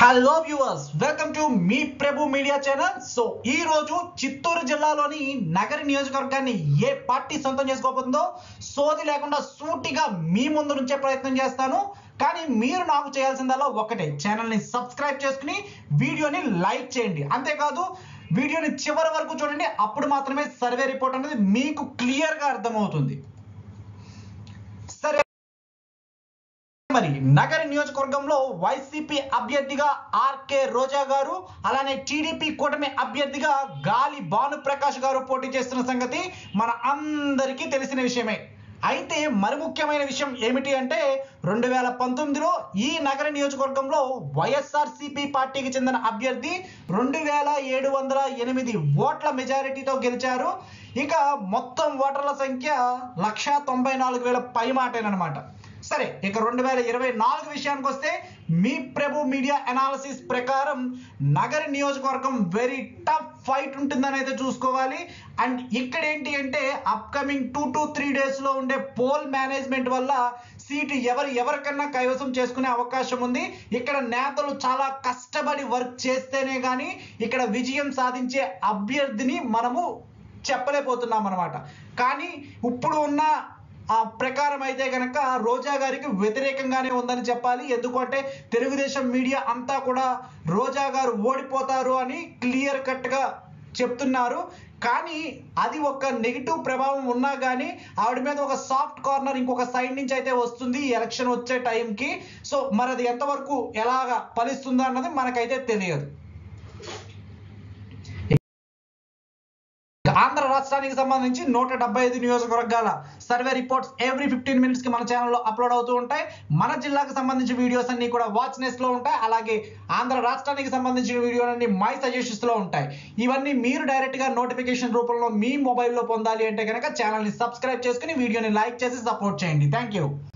hello viewers welcome to మీ Prabhu media channel so ఈ రోజు చిత్తూరు జిల్లాలోని నగరి నియోజకవర్గాన్ని ఏ పార్టీ సొంతం చేసుకోబోతుందో సోది లేకుండా సూటిగా మీ ముందు నుంచే ప్రయత్నం చేస్తాను కానీ మీరు నాకు చేయాల్సిందల్లా ఒకటే ఛానల్ని సబ్స్క్రైబ్ చేసుకుని వీడియోని లైక్ చేయండి అంతేకాదు వీడియోని చివరి వరకు చూడండి అప్పుడు మాత్రమే సర్వే రిపోర్ట్ అనేది మీకు క్లియర్గా అర్థమవుతుంది సరే మరి నగరి నియోజకవర్గంలో వైసీపీ అభ్యర్థిగా ఆర్కే రోజా గారు అలానే టీడీపీ కూటమి అభ్యర్థిగా గాలి భానుప్రకాష్ గారు పోటీ చేస్తున్న సంగతి మన అందరికీ తెలిసిన విషయమే అయితే మరి ముఖ్యమైన విషయం ఏమిటి అంటే రెండు వేల పంతొమ్మిదిలో ఈ నగర నియోజకవర్గంలో వైఎస్ఆర్సీపీ పార్టీకి చెందిన అభ్యర్థి రెండు వేల ఏడు వందల ఎనిమిది ఓట్ల మెజారిటీతో గెలిచారు ఇక మొత్తం ఓటర్ల సంఖ్య లక్ష తొంభై నాలుగు వేల పై మాటేనమాట సరే ఇక రెండు వేల ఇరవై నాలుగు విషయానికి వస్తే మీ ప్రభు మీడియా అనాలిసిస్ ప్రకారం నగర నియోజకవర్గం వెరీ టఫ్ ఫైట్ ఉంటుందని అయితే చూసుకోవాలి అండ్ ఇక్కడ ఏంటి అంటే అప్కమింగ్ టూ టు త్రీ డేస్లో ఉండే పోల్ మేనేజ్మెంట్ వల్ల సీటు ఎవరు ఎవరికన్నా కైవసం చేసుకునే అవకాశం ఉంది ఇక్కడ నేతలు చాలా కష్టపడి వర్క్ చేస్తేనే కానీ ఇక్కడ విజయం సాధించే అభ్యర్థిని మనము చెప్పలేకపోతున్నాం అనమాట కానీ ఇప్పుడు ఉన్న ఆ ప్రకారం అయితే కనుక రోజా గారికి వ్యతిరేకంగానే ఉందని చెప్పాలి ఎందుకంటే తెలుగుదేశం మీడియా అంతా కూడా రోజా గారు ఓడిపోతారు అని క్లియర్ కట్గా చెప్తున్నారు కానీ అది ఒక నెగిటివ్ ప్రభావం ఉన్నా కానీ ఆవిడ మీద ఒక సాఫ్ట్ కార్నర్ ఇంకొక సైడ్ నుంచి అయితే వస్తుంది ఈ ఎలక్షన్ వచ్చే టైంకి సో మరి అది ఎంతవరకు ఎలాగా ఫలిస్తుందో అన్నది మనకైతే తెలియదు ఆంధ్ర రాష్ట్రానికి సంబంధించి నూట డెబ్బై ఐదు నియోజకవర్గాల survey reports every fifteen minutes కి మన ఛానల్లో అప్లోడ్ అవుతూ ఉంటాయి మన జిల్లాకు సంబంధించిన వీడియోస్ అన్ని కూడా వాచ్ నెస్ లో ఉంటాయి అలాగే ఆంధ్ర రాష్ట్రానికి సంబంధించిన వీడియోలన్నీ మై సజెషన్స్ లో ఉంటాయి ఇవన్నీ మీరు డైరెక్ట్ గా నోటిఫికేషన్ రూపంలో మీ మొబైల్లో పొందాలి అంటే కనుక ఛానల్ని సబ్స్క్రైబ్ చేసుకుని వీడియోని లైక్ చేసి సపోర్ట్ చేయండి థ్యాంక్ యూ